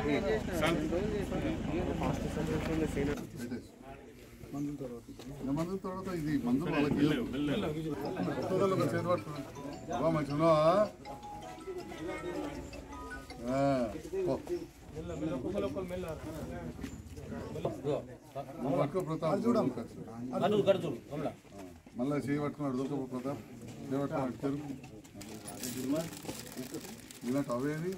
మందు తర్వాత ఇది మందు వాళ్ళకి చూడాలి ఒక చేతి పట్టుకుని బాగా మంచి ఉన్నావా ఆ, పో. నువ్వు పట్టుకో ప్రతాప్ చూడం మళ్ళీ చేయి పట్టుకున్నాడు దొరక ప్రతాప్ చేయి పట్టుకున్నాడు తిరుగు ఇలాంటి అవేది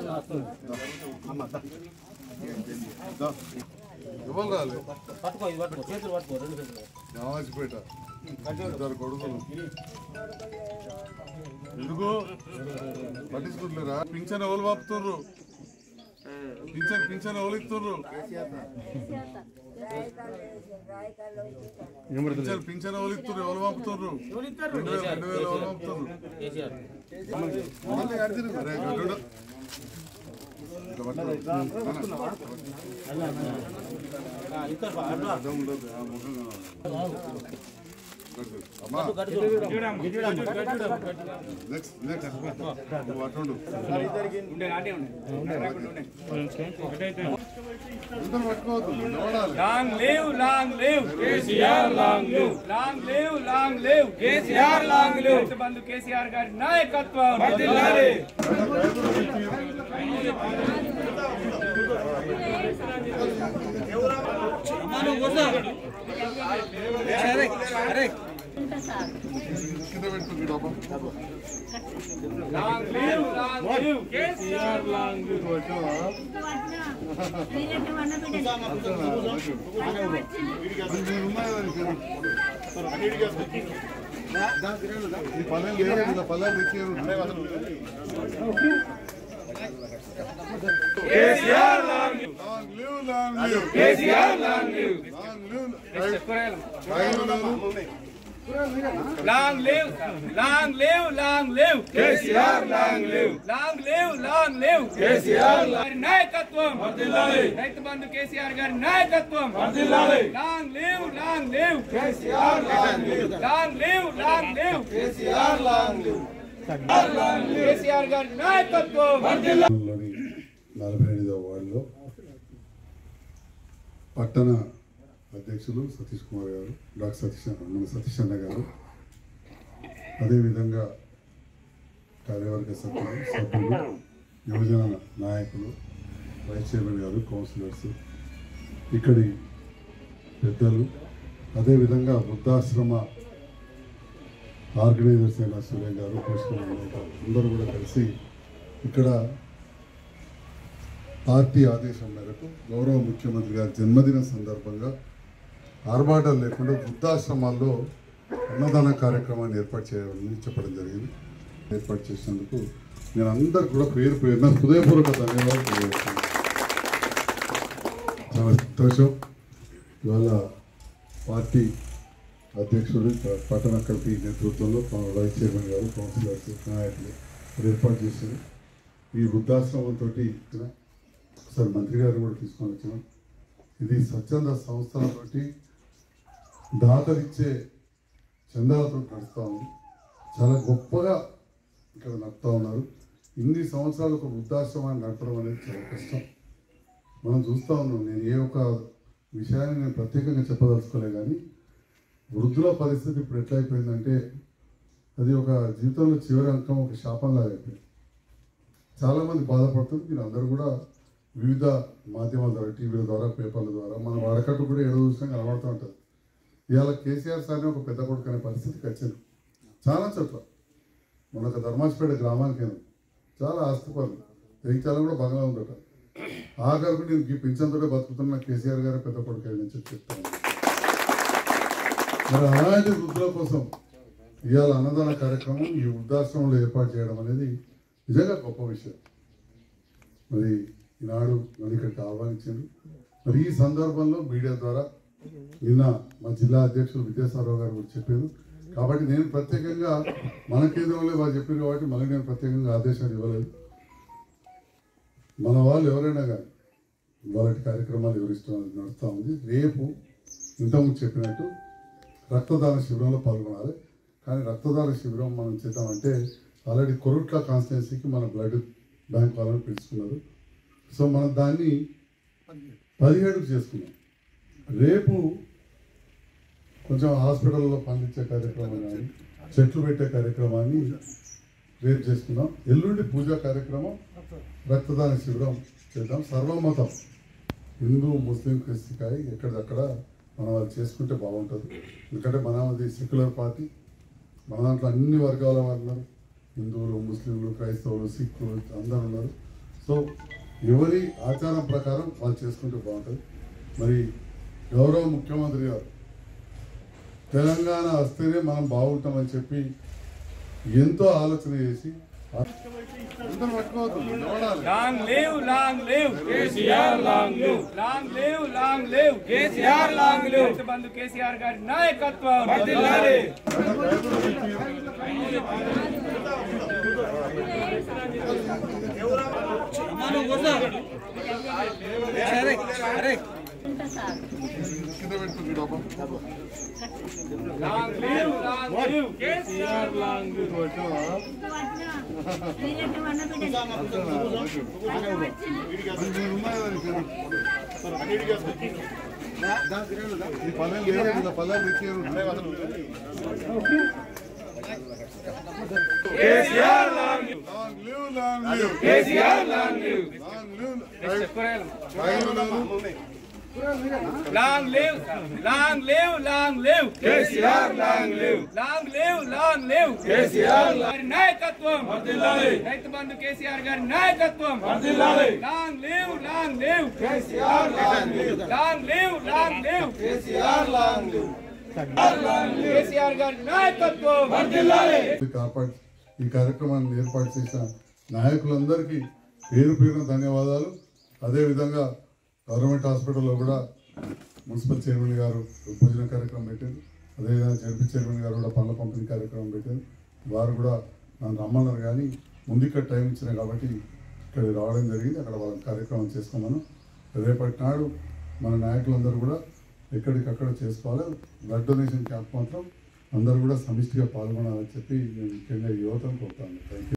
దా. ఎవరు రాలేదు రావాసిపేట ఇద్దరు కొడుకులు ఎందుకు పట్టించుకుంటున్నారా పింఛన్ ఎవరు పంపుతుర్రు పింఛన్ పింఛన్ ఎవరు ఇస్తుర్రు పింఛన్ పింఛన్ ఎవరు ఇస్తుర్రు ఎవరు పంపుతుర్రు రెండు వేలు రెండు వేలు ఎవరు పంపుతుర్రు అరే, గడ్డుడు. ఇంకా పట్టుకో. అడ్డం ఉండదు, ఆ ముఖం కనబడదు. గడ్డు. అమ్మా నెక్స్ట్ నెక్స్ట్ నువ్వు అటుండు ఇద్దరు పట్టుకోవద్దు నిలబడాలి long live long live KCR long live long live long live KCR long live Bandhu KCR గారి నాయకత్వం వర్ధిల్లాలి కింద పెట్టుకుంది డబ్బా long live long live KCR long live మరి నేను ఉన్నాయా దానికి? ఈ పల్లెలు లేవు, ఇలా పల్లెలు తెచ్చారు. KCR long live Long live, long live. KCR long live Long live. రైలు లేదు. Long live long live long live KCR long live long live long live KCR గారి నాయకత్వం వర్ధిల్లాలి రైతు బంధు కేసీఆర్ గారి నాయకత్వం వర్ధిల్లాలి long live long live KCR long live long live long live KCR long live KCR గారి నాయకత్వం వర్ధిల్లాలి లోని నలభై ఎనిమిదవ వార్డులో పట్టణ అధ్యక్షులు సతీష్ కుమార్ గారు డాక్టర్ సతీష్ మన సతీష్ అన్న గారు అదేవిధంగా కార్యవర్గ సభ్యులు సభ్యులు యువజన నాయకులు వైస్ చైర్మన్ గారు కౌన్సిలర్స్ ఇక్కడి పెద్దలు అదేవిధంగా వృద్ధాశ్రమ ఆర్గనైజర్స్ అయిన సూర్య గారు పోషణ అందరూ కూడా కలిసి ఇక్కడ పార్టీ ఆదేశం మేరకు గౌరవ ముఖ్యమంత్రి గారి జన్మదిన సందర్భంగా ఆర్భాటాలు లేకుండా వృద్ధాశ్రమాల్లో అన్నదాన కార్యక్రమాన్ని ఏర్పాటు చేయాలని చెప్పడం జరిగింది ఏర్పాటు చేసినందుకు నేను అందరికి కూడా పేరు పేరున హృదయపూర్వక ధన్యవాదాలు తెలియజేస్తున్నాను చాలా సంతోషం ఇవాళ పార్టీ అధ్యక్షుడు పట్టణ కమిటీ నేతృత్వంలో వైస్ చైర్మన్ గారు కౌన్సిలర్స్ నాయకులు ఇక్కడ ఏర్పాటు చేశారు ఈ వృద్ధాశ్రమంతో ఒకసారి మంత్రి గారు కూడా తీసుకొని వచ్చినాం ఇది స్వచ్ఛంద సంస్థలతోటి దాతలిచ్చే చందాలతో నడుస్తూ ఉంది చాలా గొప్పగా ఇక్కడ నడుపుతా ఉన్నారు ఇన్ని సంవత్సరాలు ఒక వృద్ధాశ్రమాన్ని నడపడం అనేది చాలా కష్టం మనం చూస్తూ ఉన్నాం నేను ఏ ఒక్క విషయాన్ని నేను ప్రత్యేకంగా చెప్పదలుచుకోలే కానీ వృద్ధుల పరిస్థితి ఇప్పుడు ఎట్లా అయిపోయిందంటే అది ఒక జీవితంలో చివరి అంకం ఒక శాపంలాగా అయిపోయింది చాలామంది బాధపడుతుంది మీరు అందరూ కూడా వివిధ మాధ్యమాల ద్వారా టీవీల ద్వారా పేపర్ల ద్వారా మన వాడకట్టు కూడా ఏదో చూసినా కనబడుతూ ఉంటుంది ఇవాళ కేసీఆర్ సార్ని ఒక పెద్ద కొడుకు అనే పరిస్థితికి వచ్చింది చాలా చోట్ల మన ఒక ధర్మాజపేట గ్రామానికి వెళ్ళాం. చాలా ఆస్తిపరులు జగిత్యాల కూడా బంగ్లా ఉందట ఆఖరికి నేను ఈ పింఛన్తోనే బతుకుతున్న కేసీఆర్ గారు పెద్ద కొడుకు అని చెప్పి చెప్తాను మరి అలాంటి వృద్ధుల కోసం ఇవాళ అన్నదాన కార్యక్రమం ఈ వృద్ధాశ్రమంలో ఏర్పాటు చేయడం అనేది నిజంగా గొప్ప విషయం మరి ఈనాడు నన్ను ఇక్కడికి ఆహ్వానించారు మరి ఈ సందర్భంలో మీడియా ద్వారా నిన్న మా జిల్లా అధ్యక్షులు విద్యాసారావు గారు కూడా చెప్పారు కాబట్టి నేను ప్రత్యేకంగా మన కేంద్రంలో వారు చెప్పారు కాబట్టి మళ్ళీ నేను ప్రత్యేకంగా ఆదేశాలు ఇవ్వలేదు మన వాళ్ళు ఎవరైనా కానీ వాళ్ళ కార్యక్రమాలు వివరిస్తున్న నడుస్తూ ఉంది రేపు ఇంతకుముందు చెప్పినట్టు రక్తదాన శిబిరంలో పాల్గొనాలి కానీ రక్తదాన శిబిరం మనం చేద్దామంటే ఆల్రెడీ కొరుట్ల కాన్స్టిట్యున్సీకి మన బ్లడ్ బ్యాంక్ వాళ్ళని పిలుచుకున్నారు సో మనం దాన్ని పదిహేడుకు చేసుకున్నాం రేపు కొంచెం హాస్పిటల్లో పండించే కార్యక్రమం కానీ చెట్లు పెట్టే కార్యక్రమాన్ని రేపు చేసుకుందాం ఎల్లుండి పూజా కార్యక్రమం రక్తదాన శిబిరం చేద్దాం సర్వమతం హిందూ ముస్లిం క్రిస్టికాయ ఎక్కడిదక్కడ మనం అది చేసుకుంటే బాగుంటుంది ఎందుకంటే మనది సెక్యులర్ పార్టీ మన దాంట్లో అన్ని వర్గాల వారు ఉన్నారు హిందువులు ముస్లింలు క్రైస్తవులు సిక్కులు అందరూ ఉన్నారు సో ఎవరి ఆచారం ప్రకారం వాళ్ళు చేసుకుంటే బాగుంటుంది మరి గౌరవ ముఖ్యమంత్రి గారు తెలంగాణ వస్తేనే మనం బాగుంటామని చెప్పి ఎంతో ఆలోచన చేసి అందరూ పట్టుకోవద్దు నిలబడాలి. Long live long live KCR long live long live long live KCR long live Rythu Bandhu KCR గారి నాయకత్వం వర్ధిల్లాలి కింద పెట్టుకుంది డబ్బా. Long live long live KCR long live మరి నేను ఉన్నా కదా నీ పేరు. ఈ పల్లెలు లేరు, ఇలా పల్లెలు తెచ్చారు. KCR long live Long live, long live. KCR long live Long live. Long live long live long live KCR long live long live long live KCR గారి నాయకత్వం వర్ధిల్లాలి రైతు బంధు కేసీఆర్ గారి నాయకత్వం వర్ధిల్లాలి long live long live KCR long live long live long live KCR long live KCR గారి నాయకత్వం వర్ధిల్లాలి కాపాడు ఈ కార్యక్రమాన్ని ఏర్పాటు చేసిన నాయకులందరికీ పేరు పేరున ధన్యవాదాలు అదేవిధంగా గవర్నమెంట్ హాస్పిటల్లో కూడా మున్సిపల్ చైర్మన్ గారు భోజన కార్యక్రమం పెట్టారు అదేవిధంగా జడ్పీ చైర్మన్ గారు కూడా పనుల పంపిణీ కార్యక్రమం పెట్టారు వారు కూడా నన్ను రమ్మన్నారు కానీ ముందు ఇక్కడ టైం ఇచ్చినాయి కాబట్టి ఇక్కడ రావడం జరిగింది అక్కడ వాళ్ళ కార్యక్రమం చేసుకున్నాను రేపటి నాడు మన నాయకులందరూ కూడా ఎక్కడికక్కడ చేసుకోవాలి బ్లడ్ డొనేషన్ క్యాంప్ మాత్రం అందరూ కూడా సమిష్టిగా పాల్గొనాలని చెప్పి నేను ముఖ్యంగా యువతను కోరుతాను థ్యాంక్ యూ